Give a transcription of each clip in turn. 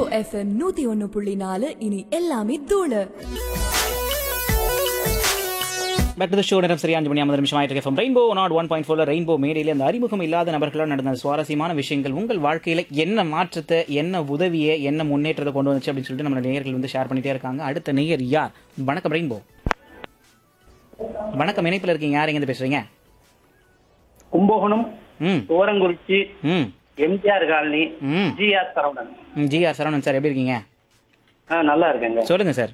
FM நூத்தி ஒன்னு புள்ளி நாலு இனி எல்லாமே தூளு பேக் டு த ஷோ நேரம் சரியா அஞ்சு மணி ஐம்பது நிமிஷம் ஆயிட்டு இருக்கு ரெயின்போ நாட் ஒன் பாயிண்ட் ஃபோர்ல ரெயின்போ மேடையில அந்த அறிமுகம் இல்லாத நபர்களால் நடந்த சுவாரஸ்யமான விஷயங்கள் உங்கள் வாழ்க்கையில என்ன மாற்றத்தை என்ன உதவியை என்ன முன்னேற்றத்தை கொண்டு வந்துச்சு அப்படின்னு சொல்லிட்டு நம்ம நேயர்கள் வந்து ஷேர் பண்ணிட்டே இருக்காங்க அடுத்த நேயர் யார் வணக்கம் ரெயின்போ வணக்கம் இணைப்பில் இருக்கீங்க யார் எங்க பேசுறீங்க கும்பகோணம் ம் ஓரங்குறிச்சி ம் எம்ஜிஆர் காலனி ம் ஜிஆர் சரவணன் ம், ஜி ஆர் சரவணன் சார் எப்படி இருக்கீங்க ஆ, நல்லா இருக்கேங்க சொல்லுங்க சார்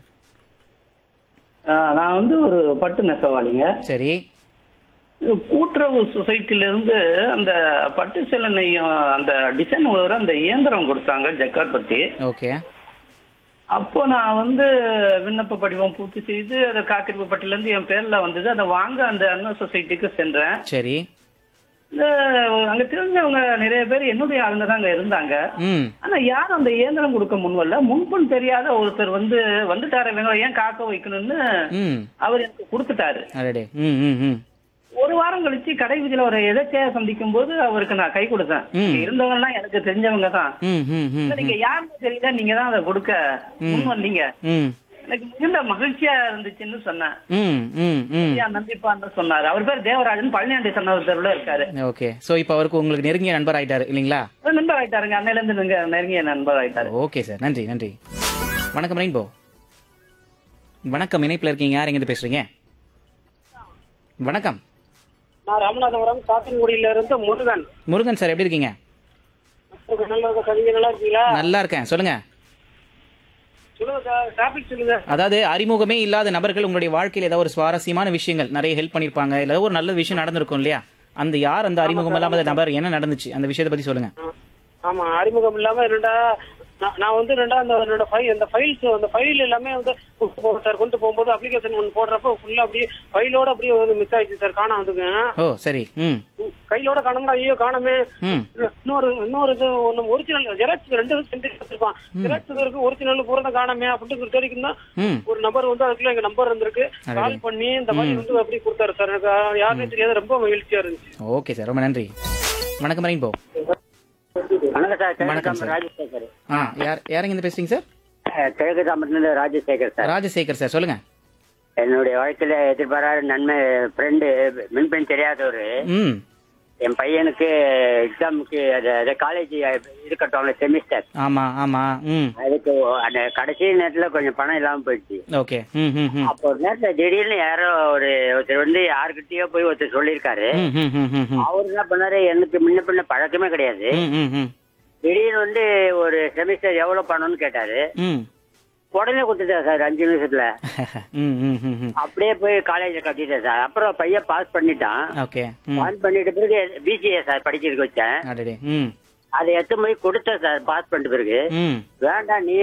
ஆ, நான் வந்து ஒரு பட்டு நெசவாளிங்க சரி இது கூட்டுறவு சொசைட்டில இருந்து அந்த பட்டு சேலை நெய்யும் அந்த டிசைன் வர அந்த இயந்திரம் கொடுத்தாங்க ஜக்காட் பத்தி ஓகே அப்போ நான் வந்து விண்ணப்ப படிவம் பூர்த்தி செய்து அதை காத்திருப்பு பட்டியல இருந்து என் பேர்ல வந்தது அதை வாங்க அந்த அண்ணா சொசைட்டிக்கு சென்றேன் சரி இந்த அங்க தெரிஞ்சவங்க நிறைய பேர் என்னுடைய ஆளுங்க தான் அங்க இருந்தாங்க ம் ஆனா யாரும் அந்த இயந்திரம் கொடுக்க முன்வரல முன்பும் தெரியாத ஒருத்தர் வந்து வந்துட்டாரு இவங்க ஏன் காக்க வைக்கணும்னு ம் அவர் எனக்கு கொடுத்துட்டாரு அடடே ம் ம் ம் ஒரு வாரம் கழிச்சு கடை வீதியில ஒரு எதாச்சியா சந்திக்கும் போது அவருக்கு நான் கை கொடுத்தேன் ம். இங்க இருந்தவங்க எல்லாம் எனக்கு தெரிஞ்சவங்க தான் ம் ம் ம் இல்ல, நீங்க யாருன்னு தெரியல நீங்க தான் அதை கொடுக்க முன் வந்தீங்க ம் எனக்கு மிகுந்த மகிழ்ச்சியா இருந்துச்சுன்னு சொன்னேன் ம் ம் ம் ஐயா, நந்திப்பான்னு சொன்னாரு அவர் பேர் தேவராஜன் பழனியாண்டி சொன்ன தெருவுல இருக்காரு ஓகே ஸோ இப்போ அவருக்கு உங்களுக்கு நெருங்கிய நண்பர் ஆயிட்டாரு இல்லைங்களா அவர் நண்பர் ஆயிட்டாருங்க அன்னையில இருந்து நீங்க நெருங்கிய நண்பர் ஆயிட்டாரு ஓகே சார் நன்றி நன்றி வணக்கம் ரெயின்போ வணக்கம் இணைப்பில் இருக்கீங்க யார் எங்கிருந்து பேசுறீங்க வணக்கம் நான் ராமநாதபுரம் சாத்தன்குடியில இருந்து முருகன் முருகன் சார் எப்படி இருக்கீங்க நல்லா இருக்க நீங்க நல்லா இருக்கீங்களா நல்லா இருக்கேன் சொல்லுங்க சொல்லுங்க டாபிக் சொல்லுங்க அதாவது அறிமுகமே இல்லாத நபர்கள் உங்களுடைய வாழ்க்கையில் ஏதாவது ஒரு சுவாரஸ்யமான விஷயங்கள் நிறைய ஹெல்ப் பண்ணியிருப்பாங்க இல்லை ஒரு நல்ல விஷயம் நடந்திருக்கும் இல்லையா அந்த யார் அந்த அறிமுகம் இல்லாத நபர் என்ன நடந்துச்சு அந்த விஷயத்தை பத்தி சொல்லுங்க ஆ, ஆமா அறிமுகம் இல்லாம ரெண்டா நான் நான் வந்து ரெண்டா அந்த என்னோட ஃபைல் அந்த ஃபைல்ஸ் அந்த ஃபைல் எல்லாமே வந்து சார் கொண்டு போகும்போது அப்ளிகேஷன் ஒன்று போடுறப்போ ஃபுல்லா அப்படியே ஃபைலோட அப்படியே வந்து மிஸ் ஆயிடுச்சு சார் காணாம வந்துங்க ஓ சரி ம் கையோட காணோம்னா ஐயோ காணாமே ம் இன்னொரு இன்னொரு இது ஒன்று ஒரிஜினல் ஜெராக்ஸ் ரெண்டு சென்ட் வச்சிருப்பான் ஜெராக்ஸ் இருக்கு ஒரிஜினல் பூரா காணாமே அப்படின்னு தேடிக்கணும் ம் ஒரு நம்பர் வந்து அதுக்குள்ள எங்க நம்பர் இருந்திருக்கு கால் பண்ணி இந்த மாதிரி வந்து அப்படி கொடுத்தாரு சார் எனக்கு யாருமே தெரியாது ரொம்ப மகிழ்ச்சியா இருந்துச்சு ஓகே சார் ரொம்ப நன்றி வணக்கம் ரெயின்போ வணக்கம் சார் வணக்கம் கிழக்கு சார். ராஜசேகர் ஆ யார் யார் எங்க பேசுறீங்க சார் அஹ், கிழக்கு தாமரத்துல ராஜசேகர் சார் ராஜசேகர் சார் சொல்லுங்க என்னுடைய வாழ்க்கையில எதிர்பாராத நன்மை ஃப்ரெண்டு மின்பெண் தெரியாதவர் ம் என் பையனுக்கு எக்ஸாமுக்கு அது காலேஜ் இருக்கட்டும் செமிஸ்டர் ஆமா ஆமா ம் அதுக்கு அந்த கடைசி நேரத்துல கொஞ்சம் பணம் இல்லாம போயிடுச்சு ஓகே ம் ம் ம் அப்போ ஒரு நேரத்துல திடீர்னு யாரோ ஒரு ஒருத்தர் வந்து யாருக்கிட்டயோ போய் ஒருத்தர் சொல்லியிருக்காரு ம் ம் ம் ம் ம் அவர் என்ன பண்ணாரு எனக்கு முன்ன பின்ன பழக்கமே கிடையாது ம் ம் ம் திடீர்னு வந்து ஒரு செமிஸ்டர் எவ்வளவு பணம்னு கேட்டாரு ம் உடனே கொடுத்துட்டேன் சார் அஞ்சு நிமிஷத்துல ம் ம் ம் ம் அப்படியே போய் காலேஜ்ல கட்டிட்டேன் சார் அப்புறம் பையன் பாஸ் பண்ணிட்டான் ஓகே ம் பாஸ் பண்ணிட்ட பிறகு பிசிஏ சார் படிக்கிறதுக்கு வச்சேன் அடடே ம் அதை எடுத்து போய் கொடுத்தேன் சார் பாஸ் பண்ணிட்ட பிறகு ம் வேண்டாம் நீ